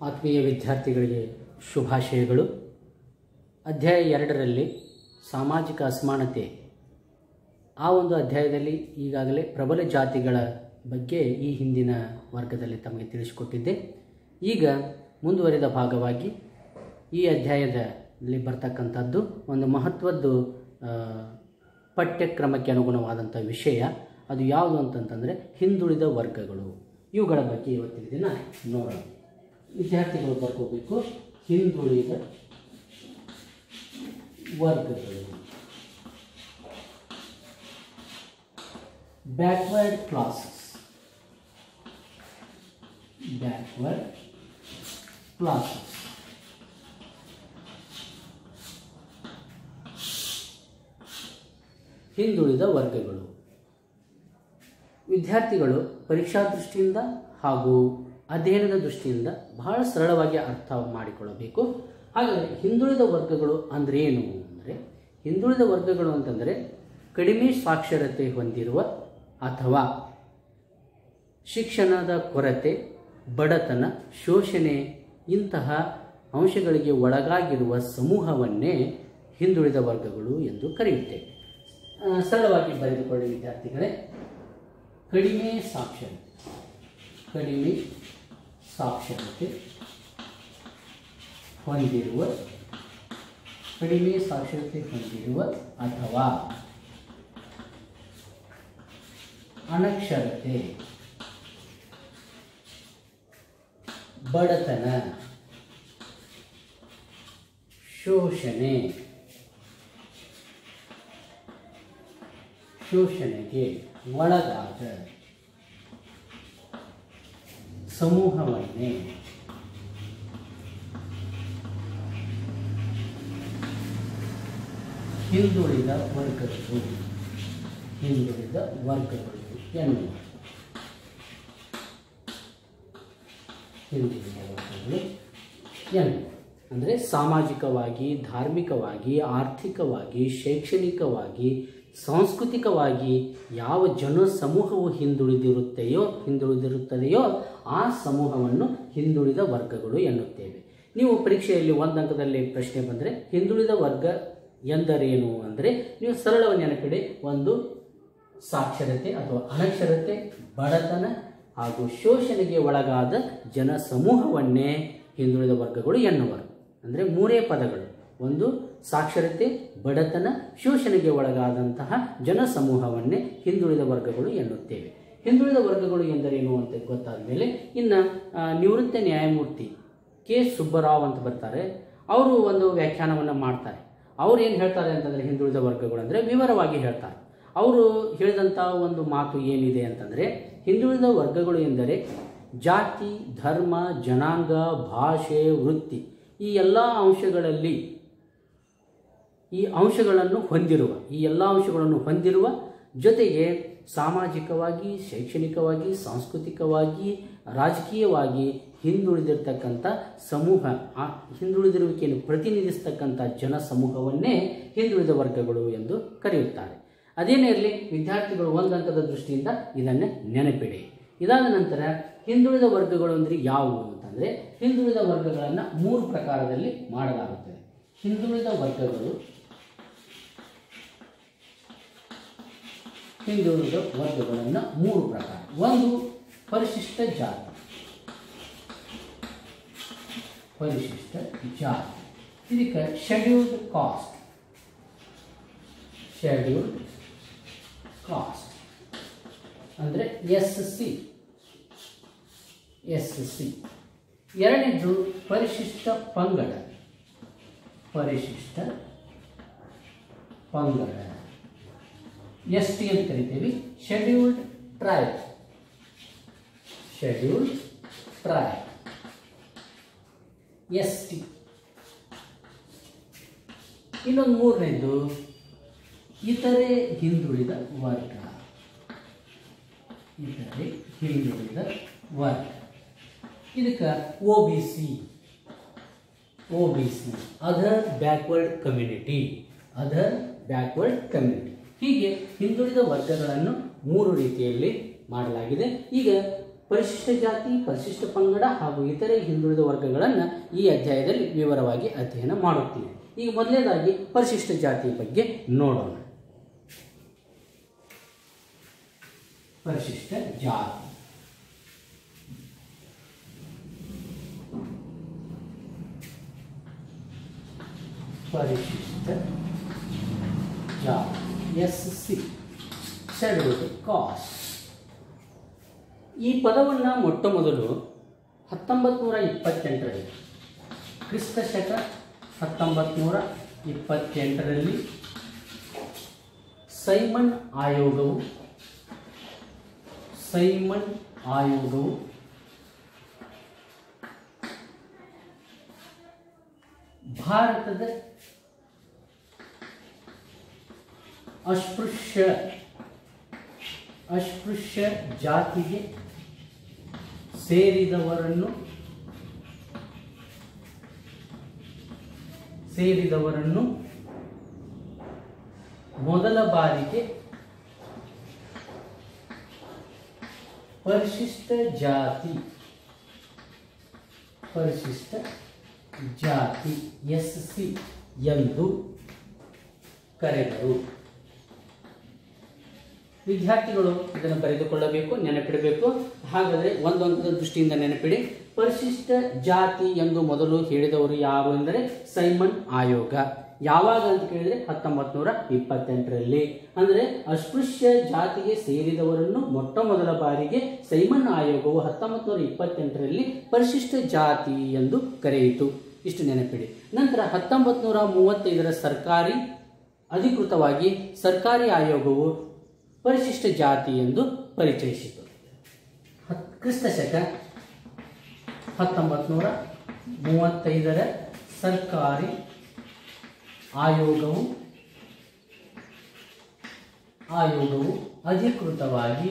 ಆತ್ಮೀಯ ವಿದ್ಯಾರ್ಥಿಗಳಿಗೆ ಶುಭಾಶಯಗಳು ಅಧ್ಯಾಯ ಎರಡರಲ್ಲಿ ಸಾಮಾಜಿಕ ಅಸಮಾನತೆ ಆ ಒಂದು ಅಧ್ಯಾಯದಲ್ಲಿ ಈಗಾಗಲೇ ಪ್ರಬಲ ಜಾತಿಗಳ ಬಗ್ಗೆ ಈ ಹಿಂದಿನ ವರ್ಗದಲ್ಲಿ ತಮಗೆ ತಿಳಿಸಿಕೊಟ್ಟಿದ್ದೆ ಈಗ ಮುಂದುವರಿದ ಭಾಗವಾಗಿ ಈ ಅಧ್ಯಾಯದಲ್ಲಿ ಬರ್ತಕ್ಕಂಥದ್ದು ಒಂದು ಮಹತ್ವದ್ದು ಆ, ಪಠ್ಯಕ್ರಮಕ್ಕೆ ಅನುಗುಣವಾದಂಥ ವಿಷಯ ಅದು ಯಾವುದು ಅಂತಂತಂದರೆ ಹಿಂದುಳಿದ ವರ್ಗಗಳು ಇವುಗಳ ಬಗ್ಗೆ ಇವತ್ತಿನ ದಿನ ನೋಡೋಣ ವಿದ್ಯಾರ್ಥಿಗಳು ಬರ್ಕೋಬೇಕು ಹಿಂದುಳಿದ ವರ್ಗಗಳು ಬ್ಯಾಕ್ವರ್ಡ್ ಕ್ಲಾಸಸ್ ಬ್ಯಾಕ್ವರ್ಡ್ ಕ್ಲಾಸಸ್ ಹಿಂದುಳಿದ ವರ್ಗಗಳು ವಿದ್ಯಾರ್ಥಿಗಳು ಪರೀಕ್ಷಾ ದೃಷ್ಟಿಯಿಂದ ಹಾಗೂ ಅಧ್ಯಯನದ ದೃಷ್ಟಿಯಿಂದ ಬಹಳ ಸರಳವಾಗಿ ಅರ್ಥ ಮಾಡಿಕೊಳ್ಳಬೇಕು ಹಾಗಾದರೆ ಹಿಂದುಳಿದ ವರ್ಗಗಳು ಅಂದರೆ ಏನು ಅಂದರೆ ಹಿಂದುಳಿದ ವರ್ಗಗಳು ಅಂತಂದರೆ ಕಡಿಮೆ ಸಾಕ್ಷರತೆ ಹೊಂದಿರುವ ಅಥವಾ ಶಿಕ್ಷಣದ ಕೊರತೆ ಬಡತನ ಶೋಷಣೆ ಇಂತಹ ಅಂಶಗಳಿಗೆ ಒಳಗಾಗಿರುವ ಸಮೂಹವನ್ನೇ ಹಿಂದುಳಿದ ವರ್ಗಗಳು ಎಂದು ಕರೆಯುತ್ತೇವೆ ಆ, ಸರಳವಾಗಿ ಬರೆದುಕೊಳ್ಳಿ ವಿದ್ಯಾರ್ಥಿಗಳೇ ಕಡಿಮೆ ಸಾಕ್ಷರತೆ ಕಡಿಮೆ ಸಾಕ್ಷರತೆ ಹೊಂದಿರುವ ಕಡಿಮೆ ಸಾಕ್ಷರತೆ ಹೊಂದಿರುವ ಅಥವಾ ಅನಕ್ಷರತೆ ಬಡತನ ಶೋಷಣೆ ಶೋಷಣೆಗೆ ಒಳಗಾದ ಸಮೂಹವನ್ನೇ ಹಿಂದುಳಿದ ವರ್ಗಗಳು ಹಿಂದುಳಿದ ವರ್ಗಗಳು ಎನ್ನುವ ಹಿಂದುಳಿದ ವರ್ಗಗಳು ಎನ್ನುವ ಅಂದರೆ ಸಾಮಾಜಿಕವಾಗಿ ಧಾರ್ಮಿಕವಾಗಿ ಆರ್ಥಿಕವಾಗಿ ಶೈಕ್ಷಣಿಕವಾಗಿ ಸಾಂಸ್ಕೃತಿಕವಾಗಿ ಯಾವ ಜನ ಸಮೂಹವು ಹಿಂದುಳಿದಿರುತ್ತೆಯೋ ಹಿಂದುಳಿದಿರುತ್ತದೆಯೋ ಆ ಸಮೂಹವನ್ನು ಹಿಂದುಳಿದ ವರ್ಗಗಳು ಎನ್ನುತ್ತೇವೆ ನೀವು ಪರೀಕ್ಷೆಯಲ್ಲಿ ಒಂದು ಅಂಕದಲ್ಲಿ ಪ್ರಶ್ನೆ ಬಂದರೆ ಹಿಂದುಳಿದ ವರ್ಗ ಎಂದರೇನು ಅಂದರೆ ನೀವು ಸರಳ ನೆನಪಿಡಿ ಒಂದು ಸಾಕ್ಷರತೆ ಅಥವಾ ಅನಕ್ಷರತೆ ಬಡತನ ಹಾಗೂ ಶೋಷಣೆಗೆ ಒಳಗಾದ ಜನ ಸಮೂಹವನ್ನೇ ಹಿಂದುಳಿದ ವರ್ಗಗಳು ಎನ್ನುವರು ಅಂದರೆ ಮೂರೇ ಪದಗಳು ಒಂದು ಸಾಕ್ಷರತೆ ಬಡತನ ಶೋಷಣೆಗೆ ಒಳಗಾದಂತಹ ಜನ ಸಮೂಹವನ್ನೇ ಹಿಂದುಳಿದ ವರ್ಗಗಳು ಎನ್ನುತ್ತೇವೆ ಹಿಂದುಳಿದ ವರ್ಗಗಳು ಎಂದರೇನು ಅಂತ ಗೊತ್ತಾದ ಮೇಲೆ ಇನ್ನು ಆ, ನಿವೃತ್ತ ನ್ಯಾಯಮೂರ್ತಿ ಕೆ ಸುಬ್ಬರಾವ್ ಅಂತ ಬರ್ತಾರೆ ಅವರು ಒಂದು ವ್ಯಾಖ್ಯಾನವನ್ನು ಮಾಡ್ತಾರೆ ಅವ್ರು ಏನು ಹೇಳ್ತಾರೆ ಅಂತಂದರೆ ಹಿಂದುಳಿದ ವರ್ಗಗಳು ಅಂದರೆ ವಿವರವಾಗಿ ಹೇಳ್ತಾರೆ ಅವರು ಹೇಳಿದಂಥ ಒಂದು ಮಾತು ಏನಿದೆ ಅಂತಂದರೆ ಹಿಂದುಳಿದ ವರ್ಗಗಳು ಎಂದರೆ ಜಾತಿ ಧರ್ಮ ಜನಾಂಗ ಭಾಷೆ ವೃತ್ತಿ ಈ ಎಲ್ಲ ಅಂಶಗಳಲ್ಲಿ ಈ ಅಂಶಗಳನ್ನು ಹೊಂದಿರುವ ಈ ಎಲ್ಲ ಅಂಶಗಳನ್ನು ಹೊಂದಿರುವ ಜೊತೆಗೆ ಸಾಮಾಜಿಕವಾಗಿ ಶೈಕ್ಷಣಿಕವಾಗಿ ಸಾಂಸ್ಕೃತಿಕವಾಗಿ ರಾಜಕೀಯವಾಗಿ ಹಿಂದುಳಿದಿರ್ತಕ್ಕಂಥ ಸಮೂಹ ಆ ಹಿಂದುಳಿದಿರುವಿಕೆಯನ್ನು ಪ್ರತಿನಿಧಿಸ್ತಕ್ಕಂಥ ಜನ ಸಮೂಹವನ್ನೇ ಹಿಂದುಳಿದ ವರ್ಗಗಳು ಎಂದು ಕರೆಯುತ್ತಾರೆ ಅದೇನೇ ಇರಲಿ ವಿದ್ಯಾರ್ಥಿಗಳು ಒಂದು ಅಂಕದ ದೃಷ್ಟಿಯಿಂದ ಇದನ್ನು ನೆನಪಿಡಿ ಇದಾದ ನಂತರ ಹಿಂದುಳಿದ ವರ್ಗಗಳು ಅಂದರೆ ಯಾವುವು ಅಂತಂದರೆ ಹಿಂದುಳಿದ ವರ್ಗಗಳನ್ನು ಮೂರು ಪ್ರಕಾರದಲ್ಲಿ ಮಾಡಲಾಗುತ್ತದೆ ಹಿಂದುಳಿದ ವರ್ಗಗಳು ಹಿಂದುಳಿದ ವರ್ಗಗಳನ್ನು ಮೂರು ಪ್ರಕಾರ ಒಂದು ಪರಿಶಿಷ್ಟ ಜಾತಿ ಪರಿಶಿಷ್ಟ ಜಾತಿ ಇದಕ್ಕೆ ಶೆಡ್ಯೂಲ್ಡ್ ಕಾಸ್ಟ್ ಶೆಡ್ಯೂಲ್ಡ್ ಕಾಸ್ಟ್ ಅಂದರೆ ಎಸ್ ಸಿ ಎಸ್ ಸಿ ಎರಡನೇದು ಪರಿಶಿಷ್ಟ ಪಂಗಡ ಪರಿಶಿಷ್ಟ ಪಂಗಡ ಎಸ್ ಟಿ ಅಂತ ಕರಿತೀವಿ scheduled tribe scheduled tribe S T ಇನ್ನೊಂದು ಮೂರನೇದು ಇತರೆ ಹಿಂದುಳಿದ ವರ್ಗ ಇತರೆ ಹಿಂದುಳಿದ ವರ್ಗ ಇದಕ್ಕೆ O B C O B C other backward community other backward community ಹೀಗೆ ಹಿಂದುಳಿದ ವರ್ಗಗಳನ್ನು ಮೂರು ರೀತಿಯಲ್ಲಿ ಮಾಡಲಾಗಿದೆ ಈಗ ಪರಿಶಿಷ್ಟ ಜಾತಿ ಪರಿಶಿಷ್ಟ ಪಂಗಡ ಹಾಗೂ ಇತರೆ ಹಿಂದುಳಿದ ವರ್ಗಗಳನ್ನು ಈ ಅಧ್ಯಾಯದಲ್ಲಿ ವಿವರವಾಗಿ ಅಧ್ಯಯನ ಮಾಡುತ್ತೀವಿ ಈಗ ಮೊದಲನೇದಾಗಿ ಪರಿಶಿಷ್ಟ ಜಾತಿಯ ಬಗ್ಗೆ ನೋಡೋಣ ಪರಿಶಿಷ್ಟ ಜಾತಿ ಪರಿಶಿಷ್ಟ ಜಾತಿ ಎಸ್ ಸಿ ಶೆಡ್ಯೂಲ್ಡ್ ಕಾಸ್ಟ್ ಈ ಪದವನ್ನು ಮೊಟ್ಟ ಮೊದಲು ಹತ್ತೊಂಬತ್ತು ನೂರ ಇಪ್ಪತ್ತೆಂಟರಲ್ಲಿ ಕ್ರಿಸ್ತ ಶಕ ಹತ್ತೊಂಬತ್ತು ನೂರ ಇಪ್ಪತ್ತೆಂಟರಲ್ಲಿ ಸೈಮನ್ ಆಯೋಗವು ಸೈಮನ್ ಆಯೋಗವು ಭಾರತದ ಅಸ್ಪೃಶ್ಯ ಅಸ್ಪೃಶ್ಯ ಜಾತಿಗೆ ಸೇರಿದವರನ್ನು ಸೇರಿದವರನ್ನು ಮೊದಲ ಬಾರಿಗೆ ಪರಿಶಿಷ್ಟ ಜಾತಿ ಪರಿಶಿಷ್ಟ ಜಾತಿ ಎಸ್ ಸಿ ಎಂದು ಕರೆದರು ವಿದ್ಯಾರ್ಥಿಗಳು ಇದನ್ನು ಬರೆದುಕೊಳ್ಳಬೇಕು ನೆನಪಿಡಬೇಕು ಹಾಗಾದರೆ ಒಂದೊಂದರ ದೃಷ್ಟಿಯಿಂದ ನೆನಪಿಡಿ ಪರಿಶಿಷ್ಟ ಜಾತಿ ಎಂದು ಮೊದಲು ಹೇಳಿದವರು ಯಾರು ಎಂದರೆ ಸೈಮನ್ ಆಯೋಗ ಯಾವಾಗ ಅಂತ ಕೇಳಿದ್ರೆ ಹತ್ತೊಂಬತ್ತು ನೂರ ಇಪ್ಪತ್ತೆಂಟರಲ್ಲಿ ಅಂದರೆ ಅಸ್ಪೃಶ್ಯ ಜಾತಿಗೆ ಸೇರಿದವರನ್ನು ಮೊಟ್ಟ ಮೊದಲ ಬಾರಿಗೆ ಸೈಮನ್ ಆಯೋಗವು ಹತ್ತೊಂಬತ್ತು ನೂರ ಇಪ್ಪತ್ತೆಂಟರಲ್ಲಿ ಪರಿಶಿಷ್ಟ ಜಾತಿ ಎಂದು ಕರೆಯಿತು ಇಷ್ಟು ನೆನಪಿಡಿ ನಂತರ ಹತ್ತೊಂಬತ್ತು ನೂರ ಮೂವತ್ತೈದರ ಸರ್ಕಾರಿ ಅಧಿಕೃತವಾಗಿ ಸರ್ಕಾರಿ ಆಯೋಗವು ಪರಿಶಿಷ್ಟ ಜಾತಿ ಎಂದು ಪರಿಚಯಿಸಿತು ಹತ್- ಕ್ರಿಸ್ತ ಶಕ ಹತ್ತೊಂಬತ್ತು ನೂರ ಮೂವತ್ತೈದರ ಸರ್ಕಾರಿ ಆಯೋಗವು ಆಯೋಗವು ಅಧಿಕೃತವಾಗಿ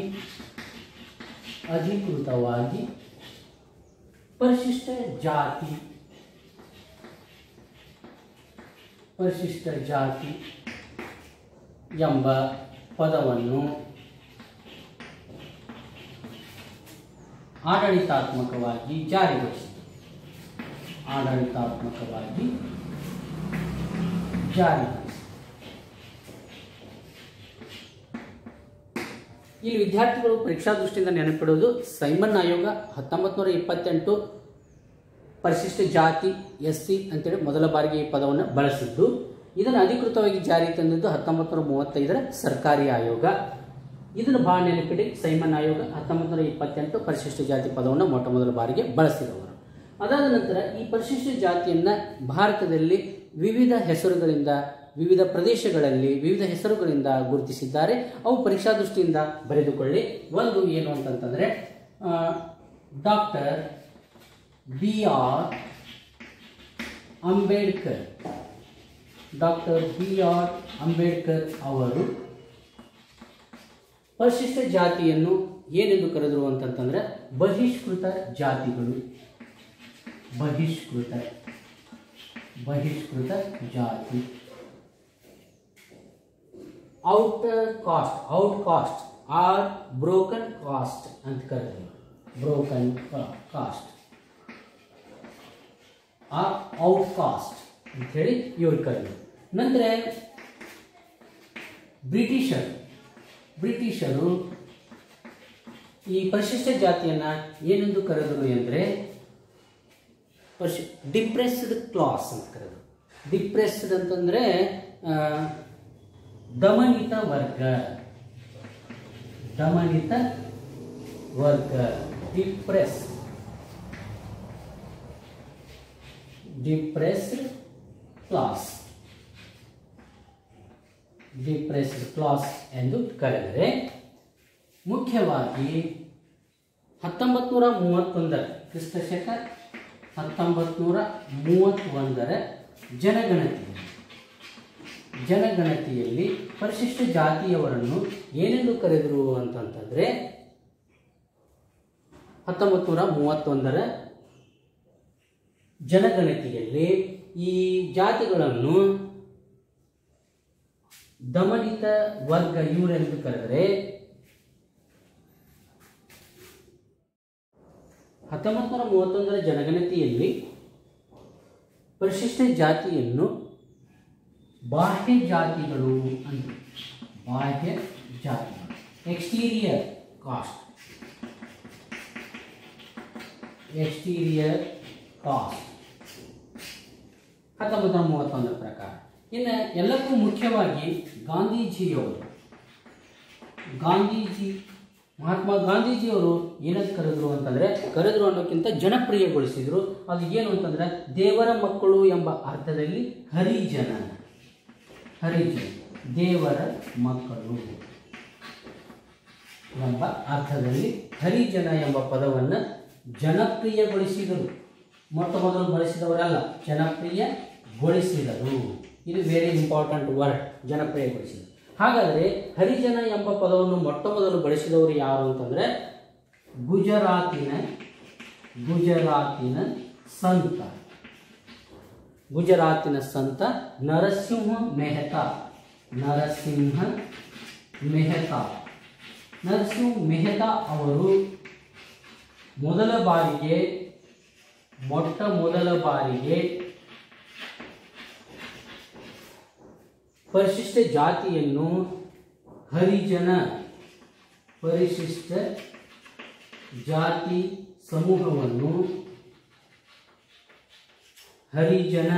ಅಧಿಕೃತವಾಗಿ ಪರಿಶಿಷ್ಟ ಜಾತಿ ಪರಿಶಿಷ್ಟ ಜಾತಿ ಎಂಬ ಪದವನ್ನು ಆಡಳಿತಾತ್ಮಕವಾಗಿ ಜಾರಿಗೊಳಿಸಿತು ಆಡಳಿತಾತ್ಮಕವಾಗಿ ಜಾರಿಗೊಳಿಸಿತು ಇಲ್ಲಿ ವಿದ್ಯಾರ್ಥಿಗಳು ಪರೀಕ್ಷಾ ದೃಷ್ಟಿಯಿಂದ ನೆನಪಿಡುವುದು ಸೈಮನ್ ಆಯೋಗ ಹತ್ತೊಂಬತ್ತು ನೂರ ಇಪ್ಪತ್ತೆಂಟು ಪರಿಶಿಷ್ಟ ಜಾತಿ ಎಸ್ ಸಿ ಅಂತೇಳಿ ಮೊದಲ ಬಾರಿಗೆ ಈ ಪದವನ್ನು ಬಳಸಿದ್ದು ಇದನ್ನು ಅಧಿಕೃತವಾಗಿ ಜಾರಿ ತಂದಿದ್ದು ಹತ್ತೊಂಬತ್ತು ನೂರ ಮೂವತ್ತೈದರ ಸರ್ಕಾರಿ ಆಯೋಗ ಇದನ್ನು ಭಾಳ ನೆನಪಿಡಿ ಸೈಮನ್ ಆಯೋಗ ಹತ್ತೊಂಬತ್ತು ನೂರ ಇಪ್ಪತ್ತೆಂಟು ಪರಿಶಿಷ್ಟ ಜಾತಿ ಪದವನ್ನು ಮೊಟ್ಟ ಮೊದಲ ಬಾರಿಗೆ ಬಳಸಿದವರು ಅದಾದ ನಂತರ ಈ ಪರಿಶಿಷ್ಟ ಜಾತಿಯನ್ನು ಭಾರತದಲ್ಲಿ ವಿವಿಧ ಹೆಸರುಗಳಿಂದ ವಿವಿಧ ಪ್ರದೇಶಗಳಲ್ಲಿ ವಿವಿಧ ಹೆಸರುಗಳಿಂದ ಗುರುತಿಸಿದ್ದಾರೆ ಅವು ಪರೀಕ್ಷಾ ದೃಷ್ಟಿಯಿಂದ ಬರೆದುಕೊಳ್ಳಿ ಒಂದು ಏನು ಅಂತಂತಂದರೆ doctor B R Ambedkar doctor B R Ambedkar ಅವರು ಪರಿಶಿಷ್ಟ ಜಾತಿಯನ್ನು ಏನೆಂದು ಕರೆದರು ಅಂತಂತಂದ್ರೆ ಬಹಿಷ್ಕೃತ ಜಾತಿಗಳು ಬಹಿಷ್ಕೃತ ಬಹಿಷ್ಕೃತ ಜಾತಿ outer caste out caste or broken caste ಅಂತ ಕರೆದರು ಬ್ರೋಕನ್ ಕಾಸ್ಟ್ ಆ ಔಟ್ ಕಾಸ್ಟ್ ಅಂಥೇಳಿ ಇವ್ರು ಕರೆದರು ನಂತರ ಬ್ರಿಟಿಷರು ಬ್ರಿಟಿಷರು ಈ ಪರಿಶಿಷ್ಟ ಜಾತಿಯನ್ನು ಏನೆಂದು ಕರೆದರು ಎಂದರೆ ಪರಿಶಿ ಡಿಪ್ರೆಸ್ಡ್ ಕ್ಲಾಸ್ ಅಂತ ಕರೆದರು ಡಿಪ್ರೆಸ್ಡ್ ಅಂತಂದರೆ ಆ, ದಮನಿತ ವರ್ಗ ದಮನಿತ ವರ್ಗ depress depressed class depressed class ಎಂದು ಕರೆದರೆ ಮುಖ್ಯವಾಗಿ ಹತ್ತೊಂಬತ್ತು ನೂರ ಮೂವತ್ತೊಂದರ ಕ್ರಿಸ್ತ ಶಕ ಹತ್ತೊಂಬತ್ತು ನೂರ ಮೂವತ್ತೊಂದರ ಜನಗಣತಿ ಜನಗಣತಿಯಲ್ಲಿ ಪರಿಶಿಷ್ಟ ಜಾತಿಯವರನ್ನು ಏನೆಂದು ಕರೆದರು ಅಂತಂತಂದರೆ ಹತ್ತೊಂಬತ್ತು ನೂರ ಮೂವತ್ತೊಂದರ ಜನಗಣತಿಯಲ್ಲಿ ಈ ಜಾತಿಗಳನ್ನು ದಮನಿತ ವರ್ಗ ಇವರೆಂದು ಕರೆದರೆ ಹತ್ತೊಂಬತ್ತು ನೂರ ಮೂವತ್ತೊಂದರ ಜನಗಣತಿಯಲ್ಲಿ ಪರಿಶಿಷ್ಟ ಜಾತಿಯನ್ನು ಬಾಹ್ಯ ಜಾತಿಗಳು ಅಂತ ಬಾಹ್ಯ ಜಾತಿಗಳು ಎಕ್ಸ್ಟೀರಿಯರ್ ಕಾಸ್ಟ್ ಎಕ್ಸ್ಟೀರಿಯರ್ ಕಾಸ್ಟ್ ಹತ್ತೊಂಬತ್ತು ನೂರ ಮೂವತ್ತೊಂದರ ಪ್ರಕಾರ ಇನ್ನು ಎಲ್ಲಕ್ಕೂ ಮುಖ್ಯವಾಗಿ ಗಾಂಧೀಜಿಯವರು ಗಾಂಧೀಜಿ ಮಹಾತ್ಮ ಗಾಂಧೀಜಿಯವರು ಏನಂತ ಕರೆದ್ರು ಅಂತಂದರೆ ಕರೆದ್ರು ಅನ್ನೋಕ್ಕಿಂತ ಜನಪ್ರಿಯಗೊಳಿಸಿದ್ರು ಅದು ಏನು ಅಂತಂದರೆ ದೇವರ ಮಕ್ಕಳು ಎಂಬ ಅರ್ಥದಲ್ಲಿ ಹರಿಜನ ಹರಿಜನ ದೇವರ ಮಕ್ಕಳು ಎಂಬ ಅರ್ಥದಲ್ಲಿ ಹರಿಜನ ಎಂಬ ಪದವನ್ನು ಜನಪ್ರಿಯಗೊಳಿಸಿದರು ಮೊಟ್ಟ ಮೊದಲು ಬಳಸಿದವರಲ್ಲ ಜನಪ್ರಿಯಗೊಳಿಸಿದರು ಇದು ವೆರಿ ಇಂಪಾರ್ಟೆಂಟ್ ವರ್ಡ್ ಜನಪ್ರಿಯಗೊಳಿಸಿದರು ಹಾಗಾದರೆ ಹರಿಜನ ಎಂಬ ಪದವನ್ನು ಮೊಟ್ಟ ಮೊದಲು ಬಳಸಿದವರು ಯಾರು ಅಂತಂದರೆ ಗುಜರಾತಿನ ಗುಜರಾತಿನ ಸಂತ ಗುಜರಾತಿನ ಸಂತ ನರಸಿಂಹ ಮೆಹ್ತಾ ನರಸಿಂಹ ಮೆಹ್ತಾ ನರಸಿಂಹ ಮೆಹ್ತಾ ಅವರು ಮೊದಲ ಬಾರಿಗೆ ಮೊಟ್ಟ ಮೊದಲ ಬಾರಿಗೆ ಪರಿಶಿಷ್ಟ ಜಾತಿಯನ್ನು ಹರಿಜನ ಪರಿಶಿಷ್ಟ ಜಾತಿ ಸಮೂಹವನ್ನು ಹರಿಜನ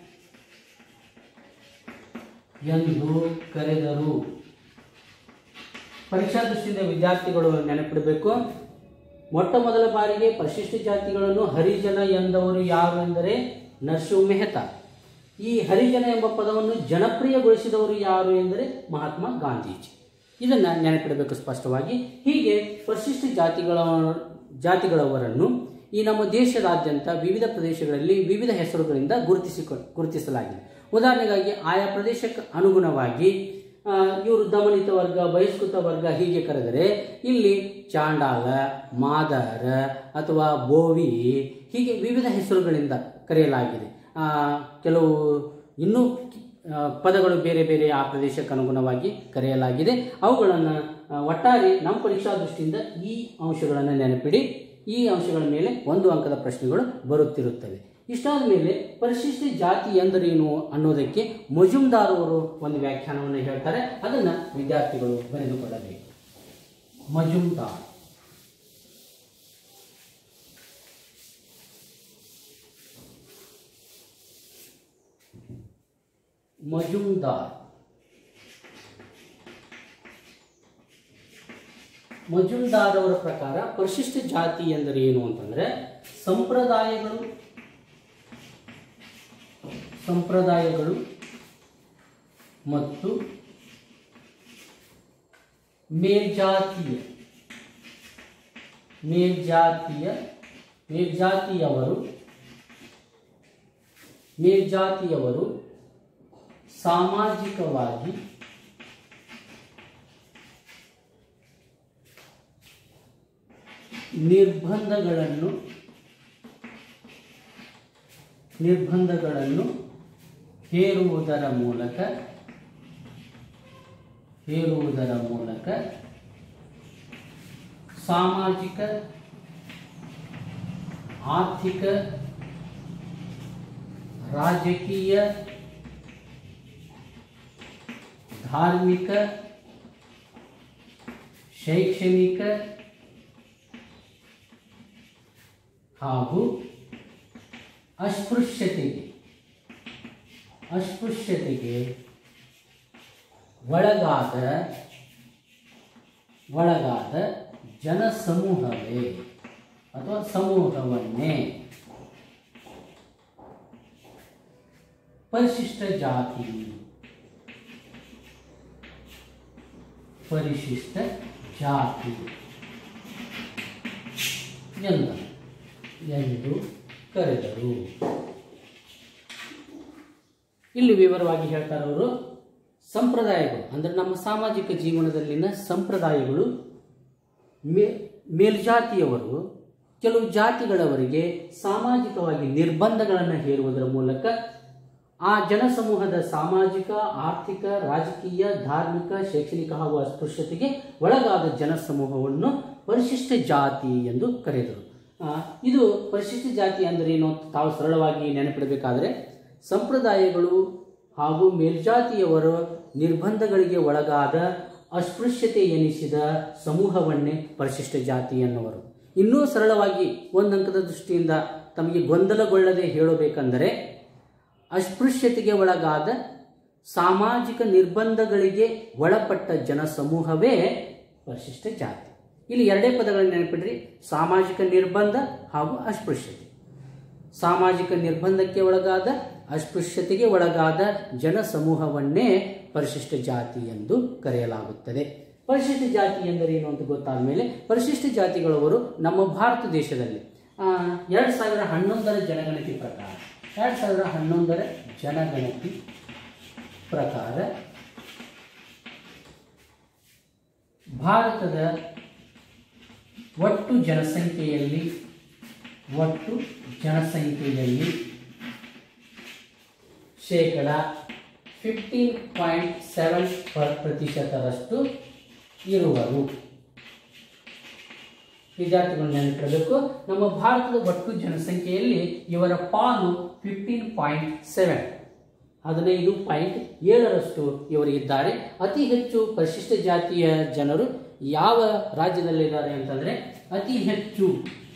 ಎಂದು ಕರೆದರು ಪರೀಕ್ಷಾ ದೃಷ್ಟಿಯಿಂದ ವಿದ್ಯಾರ್ಥಿಗಳು ನೆನಪಿಡಬೇಕು ಮೊಟ್ಟ ಮೊದಲ ಬಾರಿಗೆ ಪರಿಶಿಷ್ಟ ಜಾತಿಗಳನ್ನು ಹರಿಜನ ಎಂದವರು ಯಾರು ಎಂದರೆ ನರಸಿಂಹ ಮೆಹ್ತಾ ಈ ಹರಿಜನ ಎಂಬ ಪದವನ್ನು ಜನಪ್ರಿಯಗೊಳಿಸಿದವರು ಯಾರು ಎಂದರೆ ಮಹಾತ್ಮ ಗಾಂಧೀಜಿ ಇದನ್ನು ನೆನಪಿಡಬೇಕು ಸ್ಪಷ್ಟವಾಗಿ ಹೀಗೆ ಪರಿಶಿಷ್ಟ ಜಾತಿಗಳ ಜಾತಿಗಳವರನ್ನು ಈ ನಮ್ಮ ದೇಶದಾದ್ಯಂತ ವಿವಿಧ ಪ್ರದೇಶಗಳಲ್ಲಿ ವಿವಿಧ ಹೆಸರುಗಳಿಂದ ಗುರುತಿಸಿಕೊ ಗುರುತಿಸಲಾಗಿದೆ ಉದಾಹರಣೆಗಾಗಿ ಆಯಾ ಪ್ರದೇಶಕ್ಕೆ ಅನುಗುಣವಾಗಿ ಆ, ಇವರು ದಮನಿತ ವರ್ಗ ಬಹಿಷ್ಕೃತ ವರ್ಗ ಹೀಗೆ ಕರೆದರೆ ಇಲ್ಲಿ ಚಾಂಡಾಲ ಮಾದರ ಅಥವಾ ಬೋವಿ ಹೀಗೆ ವಿವಿಧ ಹೆಸರುಗಳಿಂದ ಕರೆಯಲಾಗಿದೆ ಆ, ಕೆಲವು ಇನ್ನೂ ಆ, ಪದಗಳು ಬೇರೆ ಬೇರೆ ಆ ಪ್ರದೇಶಕ್ಕೆ ಅನುಗುಣವಾಗಿ ಕರೆಯಲಾಗಿದೆ ಅವುಗಳನ್ನು ಆ, ಒಟ್ಟಾರೆ ನಮ್ಮ ಪರೀಕ್ಷಾ ದೃಷ್ಟಿಯಿಂದ ಈ ಅಂಶಗಳನ್ನು ನೆನಪಿಡಿ ಈ ಅಂಶಗಳ ಮೇಲೆ ಒಂದು ಅಂಕದ ಪ್ರಶ್ನೆಗಳು ಬರುತ್ತಿರುತ್ತವೆ ಇಷ್ಟಾದ ಮೇಲೆ ಪರಿಶಿಷ್ಟ ಜಾತಿ ಎಂದರೇನು ಅನ್ನೋದಕ್ಕೆ ಮಜುಮ್ದಾರ್ ಅವರು ಒಂದು ವ್ಯಾಖ್ಯಾನವನ್ನು ಹೇಳ್ತಾರೆ ಅದನ್ನು ವಿದ್ಯಾರ್ಥಿಗಳು ಬರೆದುಕೊಳ್ಳಬೇಕು ಮಜುಮ್ದಾರ್ ಮಜುಮ್ದಾರ್ ಮಜುಮ್ದಾರ್ ಅವರ ಪ್ರಕಾರ ಪರಿಶಿಷ್ಟ ಜಾತಿ ಎಂದರೆ ಏನು ಅಂತಂದ್ರೆ ಸಂಪ್ರದಾಯಗಳು ಸಂಪ್ರದಾಯಗಳು ಮತ್ತು ಮೇಲ್ಜಾತಿಯ ಮೇಲ್ಜಾತಿಯ ಮೇಲ್ಜಾತಿಯವರು ಮೇಲ್ಜಾತಿಯವರು ಸಾಮಾಜಿಕವಾಗಿ ನಿರ್ಬಂಧಗಳನ್ನು ನಿರ್ಬಂಧಗಳನ್ನು ಹೇರುವುದರ ಮೂಲಕ ಹೇರುವುದರ ಮೂಲಕ ಸಾಮಾಜಿಕ ಆರ್ಥಿಕ ರಾಜಕೀಯ ಧಾರ್ಮಿಕ ಶೈಕ್ಷಣಿಕ ಹಾಗೂ ಅಸ್ಪೃಶ್ಯತೆಗೆ ಅಸ್ಪೃಶ್ಯತೆಗೆ ಒಳಗಾದ ಒಳಗಾದ ಜನಸಮೂಹವೇ ಅಥವಾ ಸಮೂಹವನ್ನೇ ಪರಿಶಿಷ್ಟ ಜಾತಿ ಪರಿಶಿಷ್ಟ ಜಾತಿ ಎಂದ ಎಂದು ಕರೆದರು ಇಲ್ಲಿ ವಿವರವಾಗಿ ಹೇಳ್ತಾರೆ ಅವರು ಸಂಪ್ರದಾಯಗಳು ಅಂದರೆ ನಮ್ಮ ಸಾಮಾಜಿಕ ಜೀವನದಲ್ಲಿನ ಸಂಪ್ರದಾಯಗಳು ಮೇ ಮೇಲ್ಜಾತಿಯವರು ಕೆಲವು ಜಾತಿಗಳವರಿಗೆ ಸಾಮಾಜಿಕವಾಗಿ ನಿರ್ಬಂಧಗಳನ್ನು ಹೇರುವುದರ ಮೂಲಕ ಆ ಜನಸಮೂಹದ ಸಾಮಾಜಿಕ ಆರ್ಥಿಕ ರಾಜಕೀಯ ಧಾರ್ಮಿಕ ಶೈಕ್ಷಣಿಕ ಹಾಗೂ ಅಸ್ಪೃಶ್ಯತೆಗೆ ಒಳಗಾದ ಜನಸಮೂಹವನ್ನು ಪರಿಶಿಷ್ಟ ಜಾತಿ ಎಂದು ಕರೆದರು ಆ, ಇದು ಪರಿಶಿಷ್ಟ ಜಾತಿ ಅಂದರೆ ಏನು ಅಂತ ತಾವು ಸರಳವಾಗಿ ನೆನಪಿಡಬೇಕಾದ್ರೆ ಸಂಪ್ರದಾಯಗಳು ಹಾಗೂ ಮೇಲ್ಜಾತಿಯವರ ನಿರ್ಬಂಧಗಳಿಗೆ ಒಳಗಾದ ಅಸ್ಪೃಶ್ಯತೆ ಎನಿಸಿದ ಸಮೂಹವನ್ನೇ ಪರಿಶಿಷ್ಟ ಜಾತಿ ಎನ್ನುವರು ಇನ್ನೂ ಸರಳವಾಗಿ ಒಂದಂಕದ ದೃಷ್ಟಿಯಿಂದ ತಮಗೆ ಗೊಂದಲಗೊಳ್ಳದೆ ಹೇಳಬೇಕೆಂದರೆ ಅಸ್ಪೃಶ್ಯತೆಗೆ ಒಳಗಾದ ಸಾಮಾಜಿಕ ನಿರ್ಬಂಧಗಳಿಗೆ ಒಳಪಟ್ಟ ಜನಸಮೂಹವೇ ಪರಿಶಿಷ್ಟ ಜಾತಿ ಇಲ್ಲಿ ಎರಡೇ ಪದಗಳನ್ನು ನೆನಪಿಡ್ರಿ ಸಾಮಾಜಿಕ ನಿರ್ಬಂಧ ಹಾಗೂ ಅಸ್ಪೃಶ್ಯತೆ ಸಾಮಾಜಿಕ ನಿರ್ಬಂಧಕ್ಕೆ ಒಳಗಾದ ಅಸ್ಪೃಶ್ಯತೆಗೆ ಒಳಗಾದ ಜನಸಮೂಹವನ್ನೇ ಪರಿಶಿಷ್ಟ ಜಾತಿ ಎಂದು ಕರೆಯಲಾಗುತ್ತದೆ ಪರಿಶಿಷ್ಟ ಜಾತಿ ಎಂದರೇನು ಅಂತ ಗೊತ್ತಾದ ಮೇಲೆ ಪರಿಶಿಷ್ಟ ಜಾತಿಗಳವರು ನಮ್ಮ ಭಾರತ ದೇಶದಲ್ಲಿ ಎರಡು ಸಾವಿರ ಹನ್ನೊಂದರ ಜನಗಣತಿ ಪ್ರಕಾರ ಎರಡು ಸಾವಿರ ಹನ್ನೊಂದರ ಜನಗಣತಿ ಪ್ರಕಾರ ಭಾರತದ ಒಟ್ಟು ಜನಸಂಖ್ಯೆಯಲ್ಲಿ ಒಟ್ಟು ಜನಸಂಖ್ಯೆಯಲ್ಲಿ ಶೇಕಡ ಫಿಫ್ಟೀನ್ ಪಾಯಿಂಟ್ ಸೆವೆನ್ ಪ್ರತಿಶತರಷ್ಟು ಇರುವರು ವಿದ್ಯಾರ್ಥಿಗಳು ನೆನಪಿಡಬೇಕು ನಮ್ಮ ಭಾರತದ ಒಟ್ಟು ಜನಸಂಖ್ಯೆಯಲ್ಲಿ ಇವರ ಪಾಲು ಫಿಫ್ಟೀನ್ ಪಾಯಿಂಟ್ ಸೆವೆನ್ ಹದಿನೈದು ಪಾಯಿಂಟ್ ಏಳರಷ್ಟು ಇವರಿದ್ದಾರೆ ಅತಿ ಹೆಚ್ಚು ಪರಿಶಿಷ್ಟ ಜಾತಿಯ ಜನರು ಯಾವ ರಾಜ್ಯದಲ್ಲಿದ್ದಾರೆ ಅಂತಂದ್ರೆ ಅತಿ ಹೆಚ್ಚು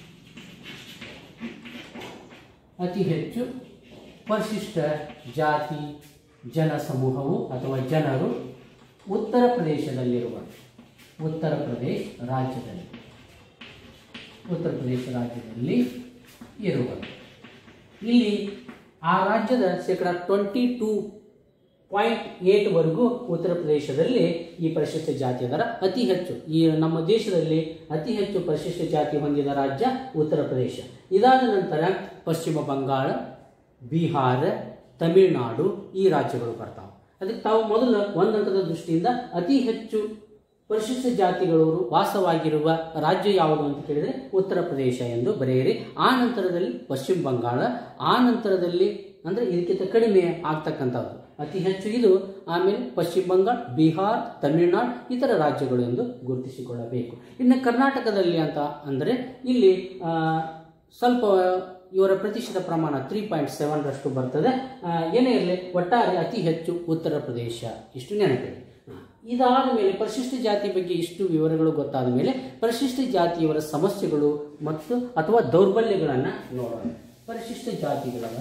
ಅತಿ ಹೆಚ್ಚು ಪರಿಶಿಷ್ಟ ಜಾತಿ ಜನ ಸಮೂಹವು ಅಥವಾ ಜನರು ಉತ್ತರ ಪ್ರದೇಶದಲ್ಲಿರುವ ಉತ್ತರ ಪ್ರದೇಶ ರಾಜ್ಯದಲ್ಲಿ ಉತ್ತರ ಪ್ರದೇಶ ರಾಜ್ಯದಲ್ಲಿ ಇರುವರು ಇಲ್ಲಿ ಆ ರಾಜ್ಯದ ಶೇಕಡ ಟ್ವೆಂಟಿ ಟೂ ಪಾಯಿಂಟ್ ಏಟ್ವರೆಗೂ ಉತ್ತರ ಪ್ರದೇಶದಲ್ಲಿ ಈ ಪರಿಶಿಷ್ಟ ಜಾತಿ ಅದರ ಅತಿ ಹೆಚ್ಚು ಈ ನಮ್ಮ ದೇಶದಲ್ಲಿ ಅತಿ ಹೆಚ್ಚು ಪರಿಶಿಷ್ಟ ಜಾತಿ ಹೊಂದಿದ ರಾಜ್ಯ ಉತ್ತರ ಪ್ರದೇಶ ಇದಾದ ನಂತರ ಪಶ್ಚಿಮ ಬಂಗಾಳ ಬಿಹಾರ ತಮಿಳುನಾಡು ಈ ರಾಜ್ಯಗಳು ಬರ್ತಾವೆ ಅದಕ್ಕೆ ತಾವು ಮೊದಲ ಒಂದು ಅಂಕದ ದೃಷ್ಟಿಯಿಂದ ಅತಿ ಹೆಚ್ಚು ಪರಿಶಿಷ್ಟ ಜಾತಿಗಳವರು ವಾಸವಾಗಿರುವ ರಾಜ್ಯ ಯಾವುದು ಅಂತ ಕೇಳಿದರೆ ಉತ್ತರ ಪ್ರದೇಶ ಎಂದು ಬರೆಯಿರಿ ಆ ನಂತರದಲ್ಲಿ ಪಶ್ಚಿಮ ಬಂಗಾಳ ಆ ನಂತರದಲ್ಲಿ ಅಂದರೆ ಇದಕ್ಕಿಂತ ಕಡಿಮೆ ಆಗ್ತಕ್ಕಂಥದ್ದು ಅತಿ ಹೆಚ್ಚು ಇದು ಆಮೇಲೆ ಪಶ್ಚಿಮ ಬಂಗಾಳ ಬಿಹಾರ್ ತಮಿಳುನಾಡು ಇತರ ರಾಜ್ಯಗಳು ಎಂದು ಗುರುತಿಸಿಕೊಳ್ಳಬೇಕು ಇನ್ನು ಕರ್ನಾಟಕದಲ್ಲಿ ಅಂತ ಅಂದರೆ ಇಲ್ಲಿ ಆ, ಸ್ವಲ್ಪ ಇವರ ಪ್ರತಿಶತ ಪ್ರಮಾಣ ತ್ರೀ ಪಾಯಿಂಟ್ ಸೆವೆನ್ರಷ್ಟು ಬರ್ತದೆ ಆ, ಏನೇ ಇರಲಿ ಒಟ್ಟಾರೆ ಅತಿ ಹೆಚ್ಚು ಉತ್ತರ ಪ್ರದೇಶ ಇಷ್ಟು ನೆನಪಿಡಿ ಇದಾದ ಮೇಲೆ ಪರಿಶಿಷ್ಟ ಜಾತಿ ಬಗ್ಗೆ ಇಷ್ಟು ವಿವರಗಳು ಗೊತ್ತಾದ ಮೇಲೆ ಪರಿಶಿಷ್ಟ ಜಾತಿಯವರ ಸಮಸ್ಯೆಗಳು ಮತ್ತು ಅಥವಾ ದೌರ್ಬಲ್ಯಗಳನ್ನು ನೋಡೋಣ ಪರಿಶಿಷ್ಟ ಜಾತಿಗಳವರ